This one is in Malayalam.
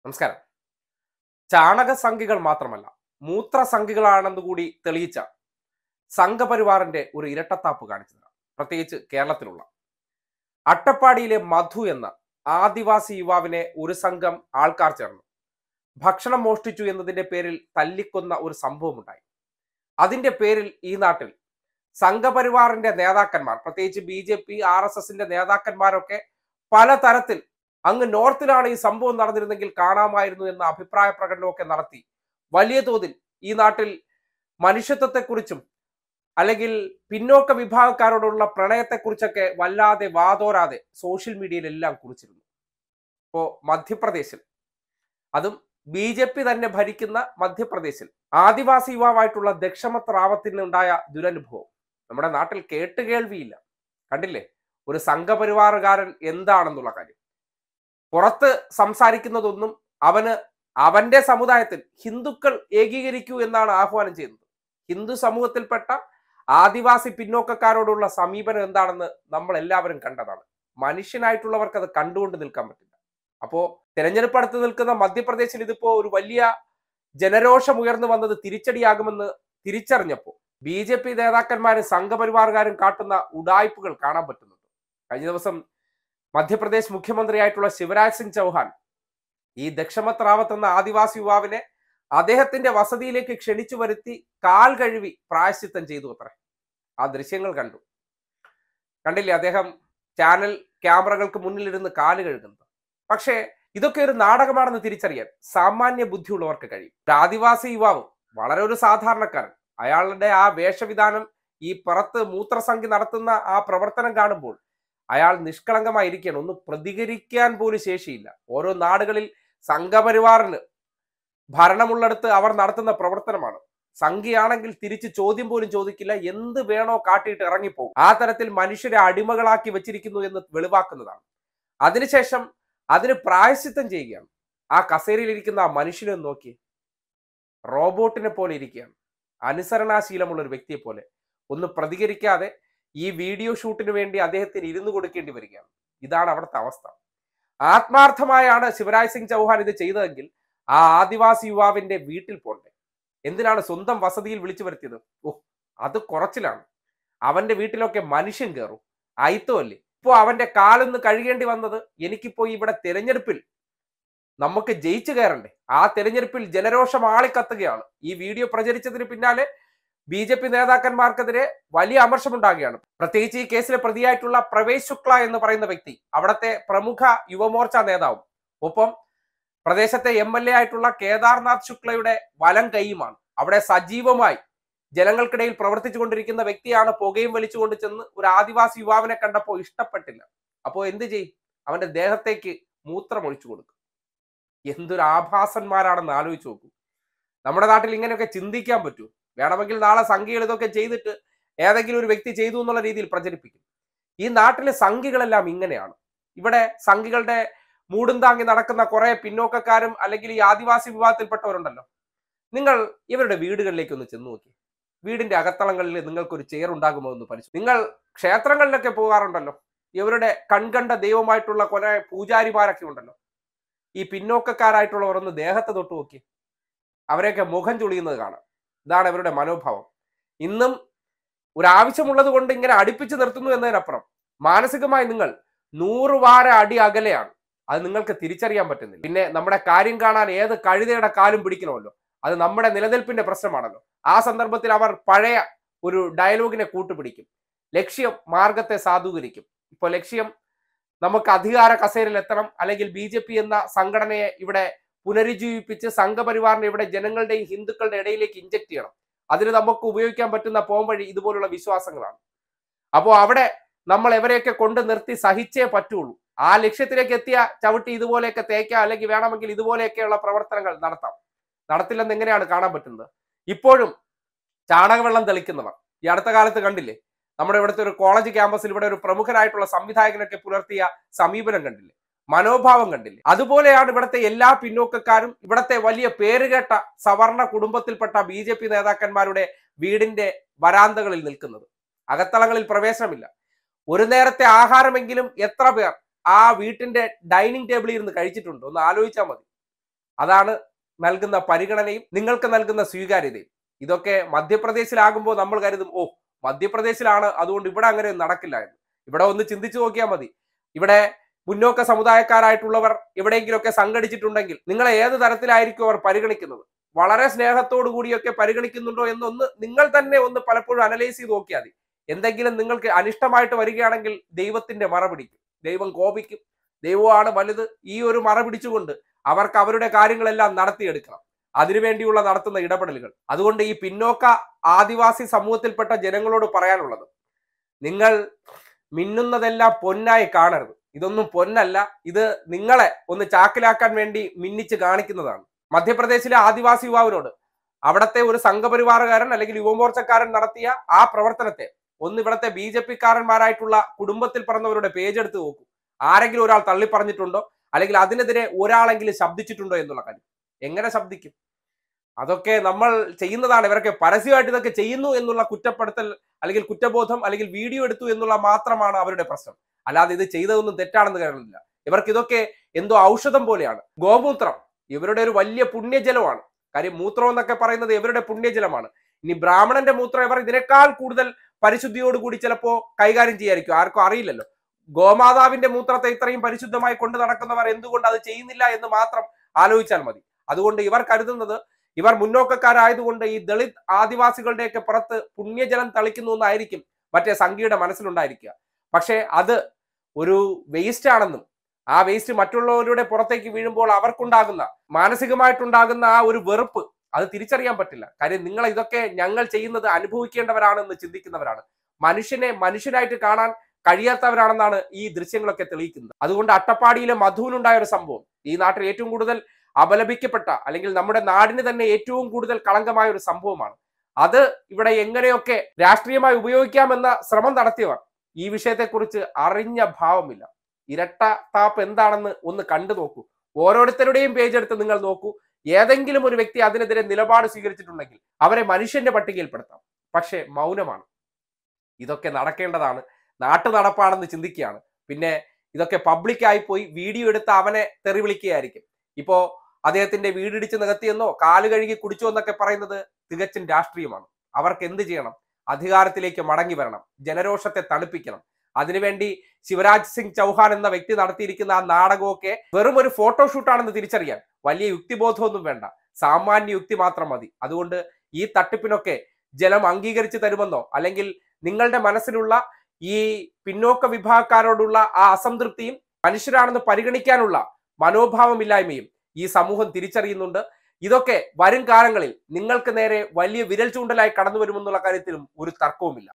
നമസ്കാരം ചാണകസംഖികൾ മാത്രമല്ല മൂത്രസംഖികളാണെന്ന് കൂടി തെളിയിച്ച സംഘപരിവാറിന്റെ ഒരു ഇരട്ടത്താപ്പ് കാണിച്ചതാണ് പ്രത്യേകിച്ച് കേരളത്തിലുള്ള അട്ടപ്പാടിയിലെ മധു എന്ന ആദിവാസി യുവാവിനെ ഒരു സംഘം ആൾക്കാർ ചേർന്നു ഭക്ഷണം മോഷ്ടിച്ചു എന്നതിന്റെ പേരിൽ തല്ലിക്കൊന്ന ഒരു സംഭവം ഉണ്ടായി അതിന്റെ പേരിൽ ഈ നാട്ടിൽ സംഘപരിവാറിന്റെ നേതാക്കന്മാർ പ്രത്യേകിച്ച് B J P R S എസിന്റെ നേതാക്കന്മാരൊക്കെ പലതരത്തിൽ അങ്ങ് നോർത്തിലാണ് ഈ സംഭവം നടന്നിരുന്നെങ്കിൽ കാണാമായിരുന്നു എന്ന അഭിപ്രായ പ്രകടനമൊക്കെ നടത്തി വലിയ തോതിൽ ഈ നാട്ടിൽ മനുഷ്യത്വത്തെക്കുറിച്ചും അല്ലെങ്കിൽ പിന്നോക്ക വിഭാഗക്കാരോടുള്ള പ്രണയത്തെക്കുറിച്ചൊക്കെ വല്ലാതെ വാതോരാതെ സോഷ്യൽ മീഡിയയിലെല്ലാം കുറിച്ചിരുന്നു ഇപ്പോ മധ്യപ്രദേശിൽ അതും ബി ജെ പി തന്നെ ഭരിക്കുന്ന മധ്യപ്രദേശിൽ ആദിവാസി യുവാവായിട്ടുള്ള ദക്ഷമത് റാവത്തിന് ഉണ്ടായ ദുരനുഭവം നമ്മുടെ നാട്ടിൽ കേട്ടുകേൾവിയില്ല കണ്ടില്ലേ ഒരു സംഘപരിവാറുകാരൻ എന്താണെന്നുള്ള കാര്യം പുറത്ത് സംസാരിക്കുന്നതൊന്നും അവന് അവന്റെ സമുദായത്തിൽ ഹിന്ദുക്കൾ ഏകീകരിക്കൂ എന്നാണ് ആഹ്വാനം ചെയ്യുന്നത് ഹിന്ദു സമൂഹത്തിൽപ്പെട്ട ആദിവാസി പിന്നോക്കക്കാരോടുള്ള സമീപനം എന്താണെന്ന് നമ്മൾ എല്ലാവരും കണ്ടതാണ് മനുഷ്യനായിട്ടുള്ളവർക്ക് അത് കണ്ടുകൊണ്ട് നിൽക്കാൻ പറ്റില്ല അപ്പോ തെരഞ്ഞെടുപ്പ് അടുത്ത് നിൽക്കുന്ന മധ്യപ്രദേശിൽ ഇതിപ്പോ ഒരു വലിയ ജനരോഷം ഉയർന്നു വന്നത് തിരിച്ചടിയാകുമെന്ന് തിരിച്ചറിഞ്ഞപ്പോ ബി ജെ പി നേതാക്കന്മാരും സംഘപരിവാറുകാരും കാട്ടുന്ന ഉടായ്പകൾ കാണാൻ പറ്റുന്നുണ്ട് കഴിഞ്ഞ ദിവസം മധ്യപ്രദേശ് മുഖ്യമന്ത്രിയായിട്ടുള്ള ശിവരാജ് സിംഗ് ചൗഹാൻ ഈ ദക്ഷമത് റാവത്ത് എന്ന ആദിവാസി യുവാവിനെ അദ്ദേഹത്തിന്റെ വസതിയിലേക്ക് ക്ഷണിച്ചു വരുത്തി കാൽ കഴുകി പ്രായശ്ചിത്തം ചെയ്തു അത്ര ആ ദൃശ്യങ്ങൾ കണ്ടു കണ്ടില്ലേ അദ്ദേഹം ചാനൽ ക്യാമറകൾക്ക് മുന്നിലിരുന്ന് കാല് കഴുകുന്നത് പക്ഷേ ഇതൊക്കെ ഒരു നാടകമാണെന്ന് തിരിച്ചറിയാൻ സാമാന്യ ബുദ്ധിയുള്ളവർക്ക് കഴിയും ഒരു ആദിവാസി യുവാവ് വളരെ ഒരു സാധാരണക്കാരൻ അയാളുടെ ആ വേഷവിധാനം ഈ പുറത്ത് മൂത്രസംഖ്യ നടത്തുന്ന ആ പ്രവർത്തനം കാണുമ്പോൾ അയാൾ നിഷ്കളങ്കമായിരിക്കുകയാണ് ഒന്ന് പ്രതികരിക്കാൻ പോലും ശേഷിയില്ല ഓരോ നാടുകളിൽ സംഘപരിവാറിന് ഭരണമുള്ളിടത്ത് അവർ നടത്തുന്ന പ്രവർത്തനമാണ് സംഘിയാണെങ്കിൽ തിരിച്ച് ചോദ്യം പോലും ചോദിക്കില്ല എന്ത് വേണോ കാട്ടിയിട്ട് ഇറങ്ങിപ്പോകും ആ തരത്തിൽ മനുഷ്യരെ അടിമകളാക്കി വെച്ചിരിക്കുന്നു എന്ന് വെളിവാക്കുന്നതാണ് അതിനുശേഷം അതിന് പ്രായശ്ചിത്തം ചെയ്യുകയാണ് ആ കസേരയിലിരിക്കുന്ന ആ മനുഷ്യനെ നോക്കി റോബോട്ടിനെ പോലെ ഇരിക്കുകയാണ് അനുസരണാശീലമുള്ള ഒരു വ്യക്തിയെ പോലെ ഒന്ന് പ്രതികരിക്കാതെ ഈ വീഡിയോ ഷൂട്ടിന് വേണ്ടി അദ്ദേഹത്തിന് ഇരുന്നു കൊടുക്കേണ്ടി വരികയാണ് ഇതാണ് അവിടുത്തെ അവസ്ഥ ആത്മാർത്ഥമായാണ് ശിവരാജ് സിംഗ് ചൗഹാൻ ഇത് ചെയ്തതെങ്കിൽ ആ ആദിവാസി യുവാവിന്റെ വീട്ടിൽ പോണ്ടേ എന്തിനാണ് സ്വന്തം വസതിയിൽ വിളിച്ചു വരുത്തിയത് ഓ അത് കുറച്ചിലാണ് അവന്റെ വീട്ടിലൊക്കെ മനുഷ്യൻ കയറും അയിത്തമല്ലേ ഇപ്പോ അവന്റെ കാലൊന്ന് കഴുകേണ്ടി വന്നത് എനിക്കിപ്പോ ഇവിടെ തെരഞ്ഞെടുപ്പിൽ നമുക്ക് ജയിച്ചു കയറണ്ടേ ആ തെരഞ്ഞെടുപ്പിൽ ജനരോഷം ആളിക്കത്തുകയാണ് ഈ വീഡിയോ പ്രചരിച്ചതിന് പിന്നാലെ ബി ജെ പി നേതാക്കന്മാർക്കെതിരെ വലിയ അമർഷമുണ്ടാകുകയാണ് പ്രത്യേകിച്ച് ഈ കേസിലെ പ്രതിയായിട്ടുള്ള പ്രവേശ് ശുക്ല എന്ന് പറയുന്ന വ്യക്തി അവിടത്തെ പ്രമുഖ യുവമോർച്ച നേതാവും ഒപ്പം പ്രദേശത്തെ എം എൽ എ ആയിട്ടുള്ള കേദാർനാഥ് ശുക്ലയുടെ വലം കൈയുമാണ് അവിടെ സജീവമായി ജനങ്ങൾക്കിടയിൽ പ്രവർത്തിച്ചു കൊണ്ടിരിക്കുന്ന വ്യക്തിയാണ് പുകയും വലിച്ചുകൊണ്ട് ചെന്ന് ഒരു ആദിവാസി യുവാവിനെ കണ്ടപ്പോൾ ഇഷ്ടപ്പെട്ടില്ല അപ്പോൾ എന്ത് ചെയ്യും അവന്റെ ദേഹത്തേക്ക് മൂത്രം ഒഴിച്ചു കൊടുക്കും എന്തൊരു ആഭാസന്മാരാണെന്ന് ആലോചിച്ച് നോക്കൂ നമ്മുടെ നാട്ടിൽ ഇങ്ങനെയൊക്കെ ചിന്തിക്കാൻ പറ്റൂ വേണമെങ്കിൽ നാളെ സംഖ്യകൾ ഇതൊക്കെ ചെയ്തിട്ട് ഏതെങ്കിലും ഒരു വ്യക്തി ചെയ്തു എന്നുള്ള രീതിയിൽ പ്രചരിപ്പിക്കും ഈ നാട്ടിലെ സംഖ്യകളെല്ലാം ഇങ്ങനെയാണ് ഇവിടെ സംഖ്യകളുടെ മൂടും താങ്ങി നടക്കുന്ന കുറെ പിന്നോക്കക്കാരും അല്ലെങ്കിൽ ഈ ആദിവാസി വിഭാഗത്തിൽപ്പെട്ടവരുണ്ടല്ലോ നിങ്ങൾ ഇവരുടെ വീടുകളിലേക്ക് ഒന്ന് ചെന്ന് നോക്കി വീടിന്റെ അകത്തളങ്ങളിൽ നിങ്ങൾക്കൊരു ചെയർ ഉണ്ടാകുമോ എന്ന് പരിശോധിച്ചു നിങ്ങൾ ക്ഷേത്രങ്ങളിലൊക്കെ പോകാറുണ്ടല്ലോ ഇവരുടെ കൺകണ്ട ദൈവമായിട്ടുള്ള കുറെ പൂജാരിമാരൊക്കെ ഉണ്ടല്ലോ ഈ പിന്നോക്കക്കാരായിട്ടുള്ളവർ ഒന്ന് ദേഹത്തെ തൊട്ട് നോക്കി അവരെയൊക്കെ മുഖം ചുളിയുന്നത് കാണാം ഇതാണ് അവരുടെ മനോഭാവം ഇന്നും ഒരു ആവശ്യമുള്ളത് കൊണ്ട് ഇങ്ങനെ അടുപ്പിച്ച് നിർത്തുന്നു എന്നതിനപ്പുറം മാനസികമായി നിങ്ങൾ നൂറ് വാര അടി അകലെയാണ് അത് നിങ്ങൾക്ക് തിരിച്ചറിയാൻ പറ്റുന്നില്ല പിന്നെ നമ്മുടെ കാര്യം കാണാൻ ഏത് കഴുതയുടെ കാലും പിടിക്കണമല്ലോ അത് നമ്മുടെ നിലനിൽപ്പിന്റെ പ്രശ്നമാണല്ലോ ആ സന്ദർഭത്തിൽ അവർ പഴയ ഒരു ഡയലോഗിനെ കൂട്ടുപിടിക്കും ലക്ഷ്യം മാർഗത്തെ സാധൂകരിക്കും ഇപ്പോൾ ലക്ഷ്യം നമുക്ക് അധികാര കസേരയിൽ എത്തണം അല്ലെങ്കിൽ ബി ജെ പി എന്ന സംഘടനയെ ഇവിടെ പുനരുജ്ജീവിപ്പിച്ച് സംഘപരിവാറിനെ ഇവിടെ ജനങ്ങളുടെയും ഹിന്ദുക്കളുടെ ഇടയിലേക്ക് ഇഞ്ചക്ട് ചെയ്യണം അതിന് നമുക്ക് ഉപയോഗിക്കാൻ പറ്റുന്ന പോംവഴി ഇതുപോലുള്ള വിശ്വാസങ്ങളാണ് അപ്പോൾ അവിടെ നമ്മൾ എവരെയൊക്കെ കൊണ്ട് നിർത്തി സഹിച്ചേ പറ്റുള്ളൂ ആ ലക്ഷ്യത്തിലേക്ക് എത്തിയ ചവിട്ടി ഇതുപോലെയൊക്കെ തേക്കാം അല്ലെങ്കിൽ വേണമെങ്കിൽ ഇതുപോലെയൊക്കെയുള്ള പ്രവർത്തനങ്ങൾ നടത്താം നടത്തില്ലെന്ന് എങ്ങനെയാണ് കാണാൻ പറ്റുന്നത് ഇപ്പോഴും ചാണകവെള്ളം തെളിക്കുന്നവർ ഈ അടുത്ത കാലത്ത് കണ്ടില്ലേ നമ്മുടെ ഇവിടുത്തെ ഒരു കോളേജ് ക്യാമ്പസിൽ ഇവിടെ ഒരു പ്രമുഖനായിട്ടുള്ള സംവിധായകനൊക്കെ പുലർത്തിയ സമീപനം കണ്ടില്ലേ മനോഭാവം കണ്ടില്ലേ അതുപോലെയാണ് ഇവിടുത്തെ എല്ലാ പിന്നോക്കക്കാരും ഇവിടുത്തെ വലിയ പേരുകേട്ട സവർണ കുടുംബത്തിൽപ്പെട്ട ബി ജെ പി നേതാക്കന്മാരുടെ വീടിന്റെ വരാന്തകളിൽ നിൽക്കുന്നത് അകത്തളങ്ങളിൽ പ്രവേശനമില്ല ഒരു നേരത്തെ ആഹാരമെങ്കിലും എത്ര പേർ ആ വീട്ടിന്റെ ഡൈനിങ് ടേബിളിൽ ഇരുന്ന് കഴിച്ചിട്ടുണ്ട് ഒന്ന് ആലോചിച്ചാൽ മതി അതാണ് നൽകുന്ന പരിഗണനയും നിങ്ങൾക്ക് നൽകുന്ന സ്വീകാര്യതയും ഇതൊക്കെ മധ്യപ്രദേശിലാകുമ്പോൾ നമ്മൾ കരുതും ഓ മധ്യപ്രദേശിലാണ് അതുകൊണ്ട് ഇവിടെ അങ്ങനെ നടക്കില്ല എന്ന് ഇവിടെ ഒന്ന് ചിന്തിച്ചു നോക്കിയാൽ മതി ഇവിടെ മുന്നോക്ക സമുദായക്കാരായിട്ടുള്ളവർ എവിടെയെങ്കിലുമൊക്കെ സംഘടിച്ചിട്ടുണ്ടെങ്കിൽ നിങ്ങളെ ഏത് തരത്തിലായിരിക്കും അവർ പരിഗണിക്കുന്നത് വളരെ സ്നേഹത്തോടു കൂടിയൊക്കെ പരിഗണിക്കുന്നുണ്ടോ എന്നൊന്ന് നിങ്ങൾ തന്നെ ഒന്ന് പലപ്പോഴും അനലൈസ് ചെയ്ത് നോക്കിയാൽ മതി എന്തെങ്കിലും നിങ്ങൾക്ക് അനിഷ്ടമായിട്ട് വരികയാണെങ്കിൽ ദൈവത്തിന്റെ മറ പിടിക്കും ദൈവം കോപിക്കും ദൈവമാണ് വലുത് ഈ ഒരു മറ പിടിച്ചുകൊണ്ട് അവർക്ക് അവരുടെ കാര്യങ്ങളെല്ലാം നടത്തിയെടുക്കണം അതിനുവേണ്ടിയുള്ള നടത്തുന്ന ഇടപെടലുകൾ അതുകൊണ്ട് ഈ പിന്നോക്ക ആദിവാസി സമൂഹത്തിൽപ്പെട്ട ജനങ്ങളോട് പറയാനുള്ളത് നിങ്ങൾ മിന്നുന്നതെല്ലാം പൊന്നായി കാണരുത് ഇതൊന്നും പൊന്നല്ല ഇത് നിങ്ങളെ ഒന്ന് ചാക്കിലാക്കാൻ വേണ്ടി മിന്നിച്ച് കാണിക്കുന്നതാണ് മധ്യപ്രദേശിലെ ആദിവാസി യുവാവിനോട് അവിടത്തെ ഒരു സംഘപരിവാറുകാരൻ അല്ലെങ്കിൽ യുവമോർച്ചക്കാരൻ നടത്തിയ ആ പ്രവർത്തനത്തെ ഒന്ന് ഇവിടത്തെ ബി ജെ പിക്കാരന്മാരായിട്ടുള്ള കുടുംബത്തിൽ പറഞ്ഞവരുടെ പേജ് എടുത്ത് നോക്കൂ ആരെങ്കിലും ഒരാൾ തള്ളി പറഞ്ഞിട്ടുണ്ടോ അല്ലെങ്കിൽ അതിനെതിരെ ഒരാളെങ്കിലും ശബ്ദിച്ചിട്ടുണ്ടോ എന്നുള്ള കാര്യം എങ്ങനെ ശബ്ദിക്കും അതൊക്കെ നമ്മൾ ചെയ്യുന്നതാണ് ഇവരൊക്കെ പരസ്യമായിട്ട് ഇതൊക്കെ ചെയ്യുന്നു എന്നുള്ള കുറ്റപ്പെടുത്തൽ അല്ലെങ്കിൽ കുറ്റബോധം അല്ലെങ്കിൽ വീഡിയോ എടുത്തു എന്നുള്ള മാത്രമാണ് അവരുടെ പ്രശ്നം അല്ലാതെ ഇത് ചെയ്തതൊന്നും തെറ്റാണെന്ന് കരുതുന്നില്ല ഇവർക്ക് ഇതൊക്കെ എന്തോ ഔഷധം പോലെയാണ് ഗോമൂത്രം ഇവരുടെ ഒരു വലിയ പുണ്യജലമാണ് കാര്യം മൂത്രം എന്നൊക്കെ പറയുന്നത് ഇവരുടെ പുണ്യജലമാണ് ഇനി ബ്രാഹ്മണന്റെ മൂത്രം ഇവർ ഇതിനേക്കാൾ കൂടുതൽ പരിശുദ്ധിയോടുകൂടി ചിലപ്പോ കൈകാര്യം ചെയ്യായിരിക്കും ആർക്കും അറിയില്ലല്ലോ ഗോമാതാവിന്റെ മൂത്രത്തെ ഇത്രയും പരിശുദ്ധമായി കൊണ്ടു നടക്കുന്നവർ എന്തുകൊണ്ട് അത് ചെയ്യുന്നില്ല എന്ന് മാത്രം ആലോചിച്ചാൽ മതി അതുകൊണ്ട് ഇവർ കരുതുന്നത് ഇവർ മുന്നോക്കക്കാരായതുകൊണ്ട് ഈ ദളിത് ആദിവാസികളുടെയൊക്കെ പുറത്ത് പുണ്യജലം തളിക്കുന്നു എന്നായിരിക്കും മറ്റേ സംഘിയുടെ മനസ്സിലുണ്ടായിരിക്കുക പക്ഷേ അത് ഒരു വേസ്റ്റ് ആണെന്നും ആ വേസ്റ്റ് മറ്റുള്ളവരുടെ പുറത്തേക്ക് വീഴുമ്പോൾ അവർക്കുണ്ടാകുന്ന മാനസികമായിട്ടുണ്ടാകുന്ന ആ ഒരു വെറുപ്പ് അത് തിരിച്ചറിയാൻ പറ്റില്ല കാര്യം നിങ്ങൾ ഇതൊക്കെ ഞങ്ങൾ ചെയ്യുന്നത് അനുഭവിക്കേണ്ടവരാണെന്ന് ചിന്തിക്കുന്നവരാണ് മനുഷ്യനെ മനുഷ്യനായിട്ട് കാണാൻ കഴിയാത്തവരാണെന്നാണ് ഈ ദൃശ്യങ്ങളൊക്കെ തെളിയിക്കുന്നത് അതുകൊണ്ട് അട്ടപ്പാടിയിലെ മധുവിനുണ്ടായ ഒരു സംഭവം ഈ നാട്ടിൽ ഏറ്റവും കൂടുതൽ അപലപിക്കപ്പെട്ട അല്ലെങ്കിൽ നമ്മുടെ നാടിന് തന്നെ ഏറ്റവും കൂടുതൽ കളങ്കമായ ഒരു സംഭവമാണ് അത് ഇവിടെ എങ്ങനെയൊക്കെ രാഷ്ട്രീയമായി ഉപയോഗിക്കാമെന്ന ശ്രമം നടത്തിയവർ ഈ വിഷയത്തെക്കുറിച്ച് അറിഞ്ഞ ഭാവമില്ല ഇരട്ട താപ്പ് എന്താണെന്ന് ഒന്ന് കണ്ടു നോക്കൂ ഓരോരുത്തരുടെയും പേജ് എടുത്ത് നിങ്ങൾ നോക്കൂ ഏതെങ്കിലും ഒരു വ്യക്തി അതിനെതിരെ നിലപാട് സ്വീകരിച്ചിട്ടുണ്ടെങ്കിൽ അവരെ മനുഷ്യന്റെ പട്ടികയിൽപ്പെടുത്താം പക്ഷേ മൗനമാണ് ഇതൊക്കെ നടക്കേണ്ടതാണ് നാട്ടു നടപ്പാണെന്ന് ചിന്തിക്കുകയാണ് പിന്നെ ഇതൊക്കെ പബ്ലിക്കായി പോയി വീഡിയോ എടുത്ത് അവനെ തെറി വിളിക്കുകയായിരിക്കും ഇപ്പോ അദ്ദേഹത്തിന്റെ വീടിടിച്ച് നികത്തിയെന്നോ കാല് കഴുകി കുടിച്ചോ എന്നൊക്കെ പറയുന്നത് തികച്ചും രാഷ്ട്രീയമാണ് അവർക്ക് എന്ത് ചെയ്യണം അധികാരത്തിലേക്ക് മടങ്ങി വരണം ജനരോഷത്തെ തണുപ്പിക്കണം അതിനുവേണ്ടി ശിവരാജ് സിംഗ് ചൗഹാൻ എന്ന വ്യക്തി നടത്തിയിരിക്കുന്ന ആ നാടകമൊക്കെ വെറും ഒരു ഫോട്ടോഷൂട്ടാണെന്ന് തിരിച്ചറിയാൻ വലിയ യുക്തിബോധമൊന്നും വേണ്ട സാമാന്യ യുക്തി മാത്രം മതി അതുകൊണ്ട് ഈ തട്ടിപ്പിനൊക്കെ ജലം അംഗീകരിച്ചു തരുമെന്നോ അല്ലെങ്കിൽ നിങ്ങളുടെ മനസ്സിലുള്ള ഈ പിന്നോക്ക വിഭാഗക്കാരോടുള്ള ആ അസംതൃപ്തിയും മനുഷ്യരാണെന്ന് പരിഗണിക്കാനുള്ള മനോഭാവമില്ലായ്മയും ഈ സമൂഹം തിരിച്ചറിയുന്നുണ്ട് ഇതൊക്കെ വരും കാലങ്ങളിൽ നിങ്ങൾക്ക് നേരെ വലിയ വിരൽ ചൂണ്ടലായി കടന്നു വരുമെന്നുള്ള കാര്യത്തിലും ഒരു തർക്കവുമില്ല